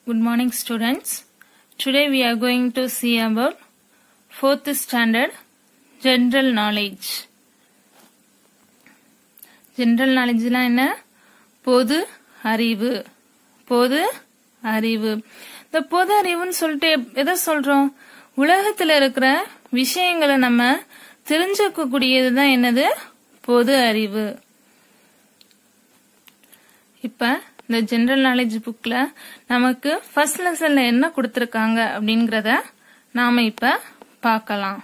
Good morning, students. Today we are going to see about fourth standard general knowledge. General knowledge என்ன பொது அறிவு பொது அறிவு இந்த பொது அறிவுன்னு சொல்லிட்டு எப்- எதை சொல்றோம் உலகத்துல இருக்கிற விஷயங்களை நம்ம தெரிஞ்சுக்க கூடியதுதான் என்னது பொது அறிவு இப்ப இந்த ஜெனரல் நாலேஜ் புக்ல நமக்கு ஃபர்ஸ்ட் லெசன்ல என்ன கொடுத்திருக்காங்க அப்படிங்கறத நாம இப்ப பார்க்கலாம்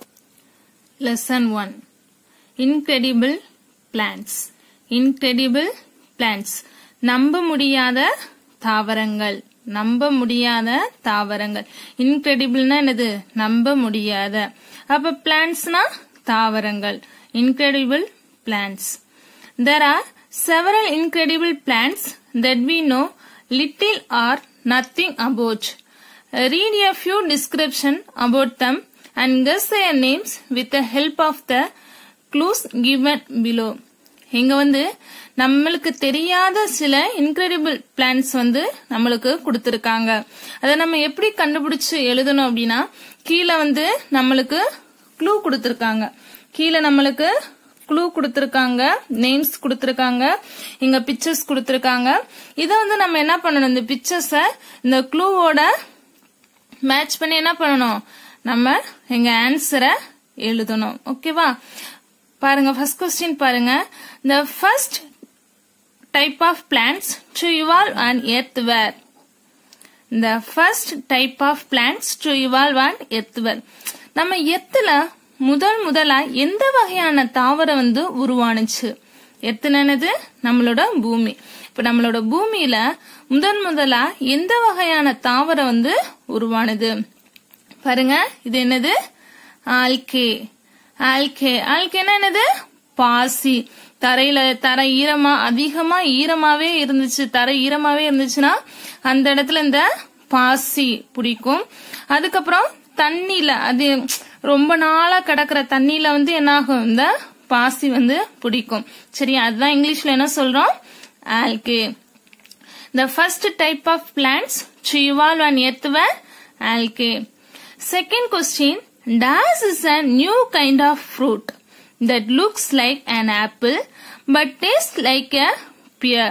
lesson one incredible plants incredible plants நம்ப முடியாத தாவரங்கள் நம்ப முடியாத தாவரங்கள் இன்கிரெடிபிள்னா என்னது நம்ப முடியாத அப்ப பிளான்ஸ்னா தாவரங்கள் incredible plants There are several incredible plants that we know little or nothing about. Uh, Read a few description about them and guess their names with the help of the clues given below. இங்க வந்து நம்மளுக்கு தெரியாத சில incredible plans வந்து நம்மளுக்கு கொடுத்திருக்காங்க அதை நம்ம எப்படி கண்டுபிடிச்சு எழுதணும் அப்படின்னா கீழே வந்து நம்மளுக்கு க்ளூ கொடுத்திருக்காங்க கீழே நம்மளுக்கு க்ளூ கொடுத்திருக்காங்க நேம்ஸ் கொடுத்திருக்காங்க இங்க பிக்சர்ஸ் கொடுத்திருக்காங்க இதை வந்து நம்ம என்ன பண்ணணும் இந்த பிக்சர்ஸ இந்த க்ளூவோட மேட்ச் பண்ணி என்ன பண்ணணும் நம்ம எங்க ஆன்சரை எழுதணும் ஓகேவா பாருங்க ஃபர்ஸ்ட் கொஸ்டின் பாருங்க the first type of plants to evolve on earth were the first type of plants to evolve on earth were நம்ம எத்துல முதல் முதலா எந்த வகையான தாவரம் வந்து உருவானுச்சு எத்தனது நம்மளோட பூமி இப்ப நம்மளோட பூமியில முதன் முதலா எந்த வகையான தாவரம் வந்து உருவானது பாருங்க இது என்னது ஆல்கே ஆல்கே ஆல்கேனா என்னது பாசி தரையில தரை ஈரமா அதிகமா ஈரமாவே இருந்துச்சு தரை ஈரமாவே இருந்துச்சுன்னா அந்த இடத்துல இந்த பாசி பிடிக்கும் அதுக்கப்புறம் தண்ணியில அது ரொம்ப நாளா கிடக்குற தண்ணியில வந்து என்ன ஆகும் இந்த பாசி வந்து பிடிக்கும் சரி அதுதான் இங்கிலீஷ்ல என்ன சொல்றோம் algae The first type of plants to evolve on earth were algae. Second question, Das is a new kind of fruit that looks like an apple but tastes like a pear.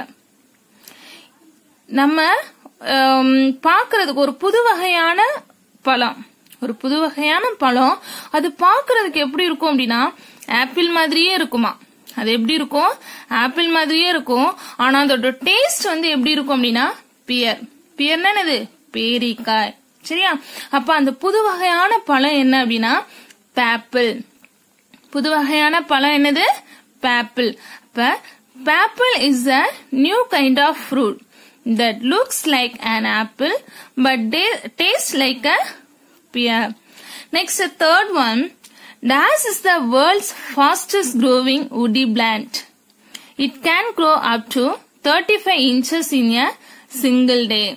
நம்ம ஹம், பார்க்கிறதுக்கு ஒரு புது வகையான பழம் ஒரு புது வகையான பழம் அது பார்க்கிறதுக்கு எப்படி இருக்கும் அப்படின்னா ஆப்பிள் மாதிரியே இருக்குமா அது எப்படி இருக்கும் ஆப்பிள் மாதிரியே இருக்கும் ஆனா அதோட டேஸ்ட் வந்து எப்படி இருக்கும் அப்படின்னா பியர் பியர்னா என்னது பேரிக்காய் சரியா அப்ப அந்த புது வகையான பழம் என்ன அப்படின்னா பேப்பிள் புது வகையான பழம் என்னது பேப்பிள் அப்ப papple is a new kind of fruit that looks like an apple but taste like a pear. Next, the third one. Das is the world's fastest growing woody plant. It can grow up to 35 inches in a single day.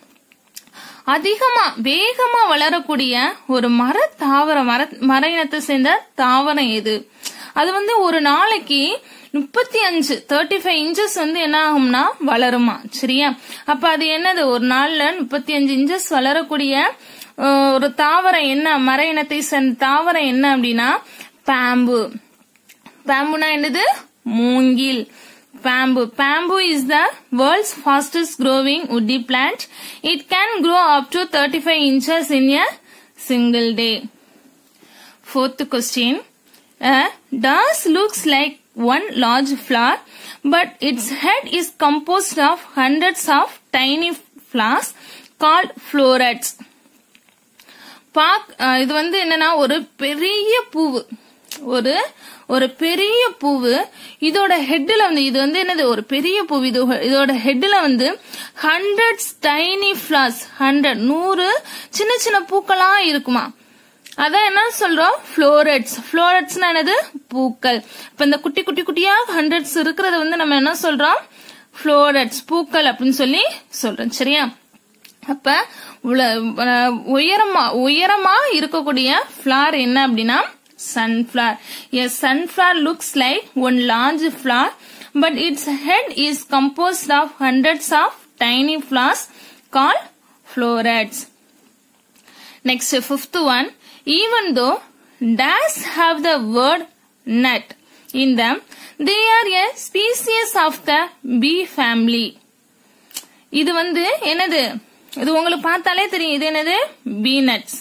அதிகமா வேகமா வளரக்கூடிய ஒரு மர தாவர மர மர இனத்தை சேர்ந்த தாவரம் எது அது வந்து ஒரு நாளைக்கு முப்பத்தி அஞ்சு தேர்ட்டி ஃபைவ் இன்ச்சஸ் வந்து என்ன ஆகும்னா வளருமா சரியா அப்ப அது என்னது ஒரு நாள்ல முப்பத்தி அஞ்சு இன்ச்சஸ் வளரக்கூடிய அஹ், ஒரு தாவரம் என்ன மர இனத்தை சேர்ந்த தாவரம் என்ன அப்படின்னா பாம்பு பாம்புனா என்னது மூங்கில் bamboo bamboo is the world's fastest growing woody plant it can grow up to 35 inches in a single day fourth question a dust looks like one large flower but its head is composed of hundreds of tiny flowers called florets பாக் அஹ் இது வந்து என்னன்னா ஒரு பெரிய பூவு ஒரு ஒரு பெரிய பூவு இதோட ஹெட்ல வந்து இது வந்து என்னது ஒரு பெரிய பூவு இது இதோட ஹெட்ல வந்து ஹண்ட்ரட்ஸ் டைனி ஃபிளார்ஸ் ஹண்ட்ரட் நூறு சின்ன சின்ன பூக்களா இருக்குமா அதான் என்ன சொல்றோம் ஃப்ளோரட்ஸ் ஃப்ளோரட்ஸ்னா என்னது பூக்கள் இப்ப இந்த குட்டி குட்டி குட்டியா ஹண்ட்ரட்ஸ் இருக்கிறத வந்து நம்ம என்ன சொல்றோம் ஃப்ளோரட்ஸ் பூக்கள் அப்படின்னு சொல்லி சொல்றோம் சரியா அப்ப உல- அஹ் உயரமா உயரமா இருக்கக்கூடிய ஃபிளார் என்ன அப்படின்னா sunflower a sunflower looks like one large flower but its head is composed of hundreds of tiny flowers called florets. Next, fifth one. Even though does have the word nut in them, they are a species of the bee family. இது வந்து என்னது இது உங்களுக்கு பார்த்தாலே தெரியும் இது என்னது peanuts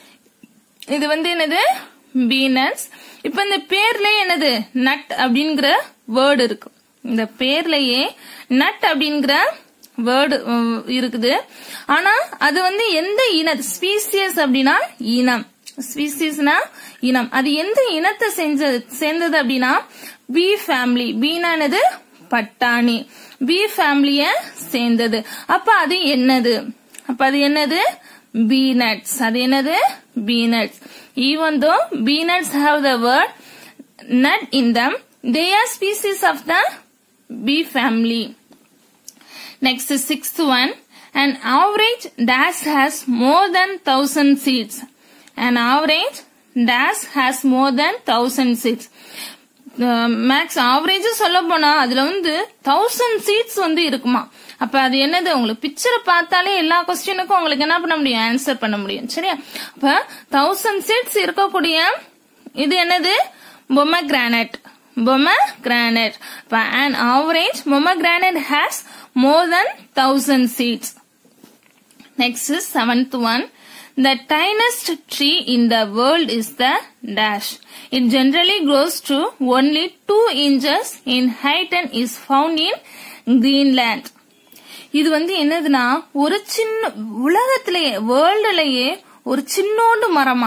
இது வந்து என்னது பீனட்ஸ் இப்ப இந்த பேர்ல என்னது நட் அப்படிங்கிற வேர்டு இருக்கு இந்த பேர்லயே நட் அப்படிங்கிற வேர்டு இருக்குது ஆனா அது வந்து எந்த இன ஸ்பீசியஸ் அப்படின்னா இனம் ஸ்பீசிஸ்னா இனம் அது எந்த இனத்தை செஞ்ச சேர்ந்தது அப்படின்னா பி ஃபேமிலி பீனானது பட்டாணி பி ஃபேமிலிய சேர்ந்தது அப்ப அது என்னது அப்ப அது என்னது பீனட்ஸ் அது என்னது peanuts even though peanuts have the word nut in them they are species of the bee family. Next is sixth one. An average dash has more than thousand seeds. An average dash has more than thousand seeds. Max average சொல்ல போனா அதுல வந்து thousand seeds வந்து இருக்குமா அப்ப அது என்னது உங்களுக்கு பிக்சரை பார்த்தாலே எல்லா கொஸ்டினுக்கும் உங்களுக்கு என்ன பண்ண முடியும் ஆன்சர் பண்ண முடியும் சரியா அப்ப தௌசண்ட் சீட்ஸ் இருக்கக்கூடிய இது என்னது pomegranate pomegranate. An average pomegranate has more than thousand seeds. Next is seventh one. The tiniest tree in the world is the dash. It generally grows to only two inches in height and is found in Greenland. இது வந்து என்னதுன்னா ஒரு சின்ன உலகத்திலேயே வேர்ல்டுலயே ஒரு சின்னோண்டு மரமா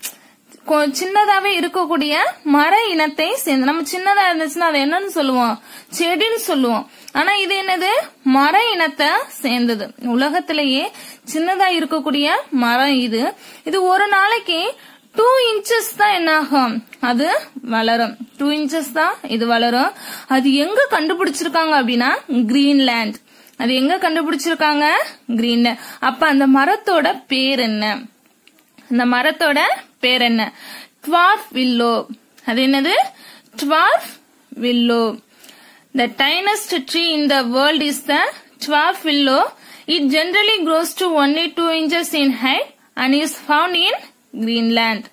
சின்னதாவே இருக்கக்கூடிய மர இனத்தை சேர்ந்து நம்ம சின்னதா இருந்துச்சுன்னா அது என்னன்னு சொல்லுவோம் செடின்னு சொல்லுவோம் ஆனா இது என்னது மர இனத்தை சேர்ந்தது உலகத்திலேயே சின்னதா இருக்கக்கூடிய மரம் இது இது ஒரு நாளைக்கு டூ இன்ச்சஸ் தான் என்ன ஆகும் அது வளரும் டூ இன்ச்சஸ் தான் இது வளரும் அது எங்க கண்டுபிடிச்சிருக்காங்க அப்படின்னா கிரீன்லேண்ட் அது எங்க கண்டுபிடிச்சிருக்காங்க கிரீன்லேண்ட் அப்ப அந்த மரத்தோட பேர் என்ன அந்த மரத்தோட பேர் என்ன ட்வார்ஃப் வில்லோ அது என்னது dwarf willow the tiniest tree in the world is the dwarf willow it generally grows to only two inches in height and is found in Greenland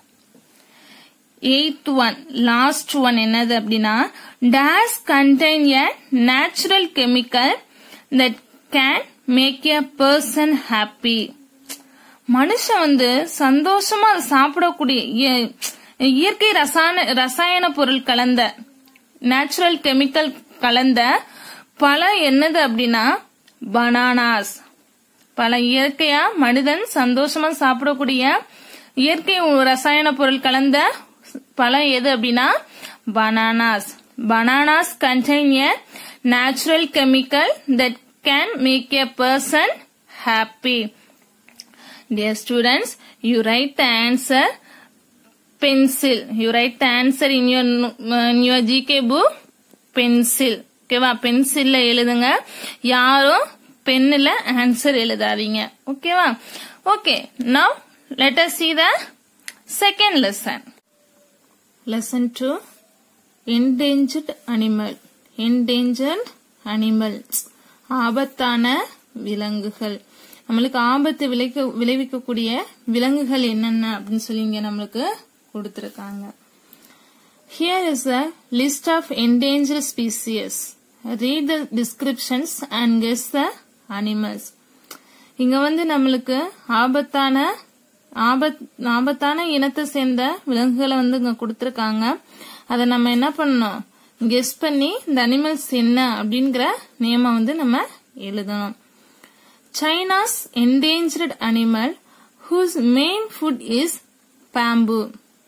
eighth one last one என்னது அப்படின்னா dates contain a natural chemical that can make a person happy மனுஷன் வந்து சந்தோஷமா சாப்பிடக்கூடிய இயற்கை ரசாயன ரசாயன பொருள் கலந்த நேச்சுரல் கெமிக்கல் கலந்த பல என்னது அப்படின்னா பனானாஸ் பல இயற்கையா மனிதன் சந்தோஷமா சாப்பிடக்கூடிய இயற்கை ரசாயன பொருள் கலந்த பழம் எது அப்படின்னா bananas bananas contain a natural chemical that can make a person happy Dear students, you write the answer pencil. You write the answer in your in your GK book pencil. ஓகேவா பென்சில்ல எழுதுங்க யாரும் பென்னில் ஆன்சர் எழுதாதீங்க ஓகேவா okay now let us see the second lesson. Lesson 2 Endangered animal. Endangered animals. ஆபத்தான விலங்குகள் நம்மளுக்கு ஆபத்து விளைக்க விளைவிக்கக்கூடிய விலங்குகள் என்னென்ன அப்படின்னு சொல்லி இங்க நம்மளுக்கு கொடுத்திருக்காங்க here is a list of endangered species read the descriptions and guess the animals இங்க வந்து நம்மளுக்கு ஆபத்தான ஆபத் ஆபத்தான இனத்தை சேர்ந்த விலங்குகளை வந்து இங்க கொடுத்திருக்காங்க அதை நம்ம என்ன பண்ணணும் கெஸ் பண்ணி இந்த அனிமல்ஸ் என்ன அப்படிங்கிற நேம வந்து நம்ம எழுதணும் China's endangered animal whose main food is bamboo.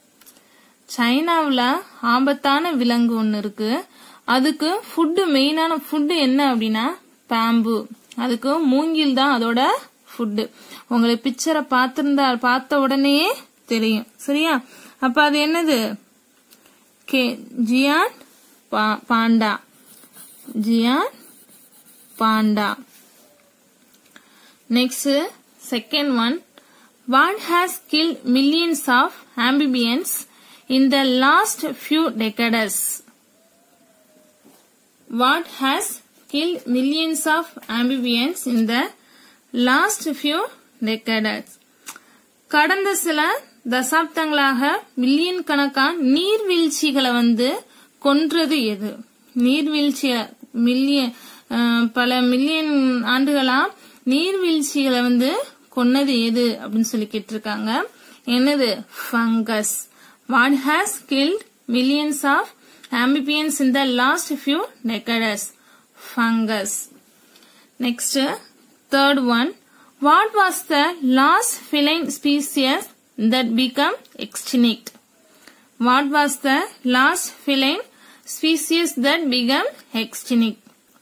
சைனாவில் ஆபத்தான விலங்கு ஒன்று இருக்கு அதுக்கு ஃபுட்டு மெயினான ஃபுட்டு என்ன அப்படின்னா பேம்பு அதுக்கு மூங்கில் தான் அதோட ஃபுட்டு உங்களுக்கு பிக்சரை பார்த்திருந்தா பார்த்த உடனே தெரியும் சரியா அப்ப அது என்னது கே giant panda giant panda Next, second one. What has killed millions of amphibians in the last few decades? What has killed millions of amphibians in the last few decades கடந்த சில தசாப்தங்களாக மில்லியன் கணக்கான நீர்வீழ்ச்சிகளை வந்து கொன்றது எது நீர்வீழ்ச்சிய மில்லியன் அஹ், பல million ஆண்டுகளா நீர்வீழ்ச்சிகளை வந்து கொன்னது எது அப்படின்னு சொல்லி கேட்டிருக்காங்க என்னது fungus what has killed millions of amphibians in the last few decades fungus next third one what was the last feline species that became extinct what was the last feline species that became extinct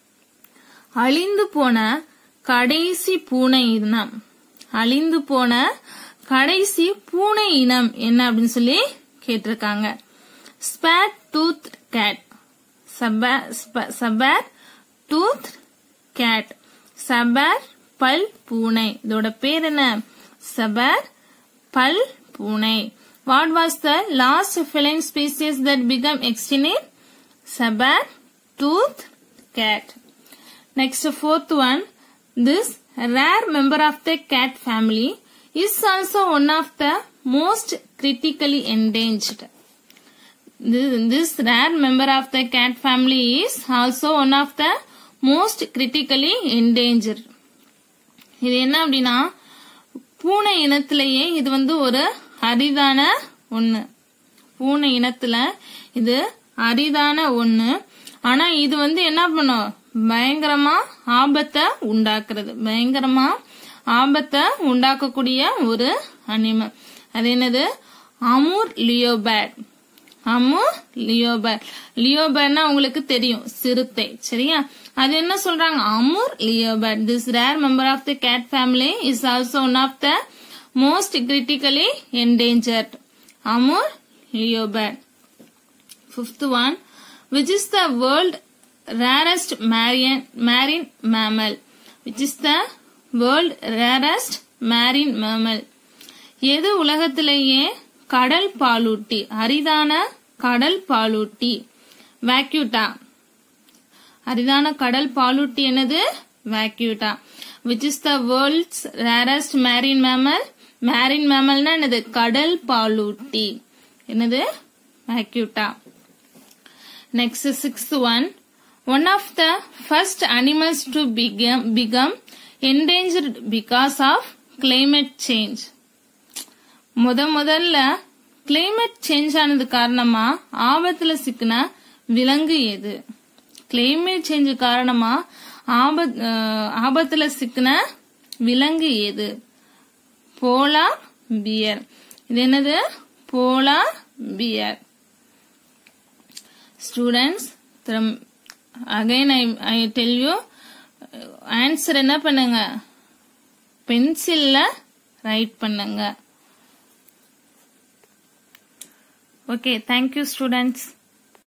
அழிந்து போன கடைசி பூனை இனம் அழிந்து போன கடைசி பூனை இனம் என்ன அப்படின்னு சொல்லி கேட்டிருக்காங்க sabre tooth cat sabre tooth cat சபேர் பல் பூனை இதோட பேர் என்ன சபேர் பல் பூனை what was the last feline species that became extinct sabre tooth cat Next, fourth one. This rare member of the cat family is also one of the most critically endangered. This, this rare member of the cat family is also one of the most critically endangered. இது என்ன அப்படின்னா பூனை இனத்திலேயே இது வந்து ஒரு அரிதான ஒண்ணு பூனை இனத்துல இது அரிதான ஒண்ணு ஆனா இது வந்து என்ன பண்ணும் பயங்கரமா ஆபத்தை உண்டாக்குறது பயங்கரமா ஆபத்தை உண்டாக்கக்கூடிய ஒரு அனிமல் அது என்னது அமூர் லியோபேட் அமூர் லியோபேட் லியோபேட்னா உங்களுக்கு தெரியும் சிறுத்தை சரியா அது என்ன சொல்றாங்க Amur leopard this rare member of the cat family is also one of the most critically endangered Amur leopard Fifth one, which is the world rarest marine, marine mammal? Which is the world rarest marine mammal? எது உலகத்திலேயே கடல் பாலூட்டி அரிதான கடல் பாலூட்டி வேக்யூட்டா அரிதான கடல் பாலூட்டி என்னது vaquita which is the world's rarest marine mammal marine மேமல்னா என்னது கடல் பாலூட்டி என்னது வேக்யூட்டா Next, sixth one. One of the first animals to become, become endangered because of climate change. முத முதல்ல climate சேஞ்ச் ஆனது காரணமா ஆபத்துல சிக்கின விலங்கு எது climate சேஞ்ச் காரணமா ஆபத் அஹ், ஆபத்துல சிக்கின விலங்கு எது போலா பியர் இது என்னது polar bear students again I I tell you answer என்ன பண்ணுங்க பென்சில்ல ரைட் பண்ணுங்க ஓகே தேங்க்யூ ஸ்டூடெண்ட்ஸ்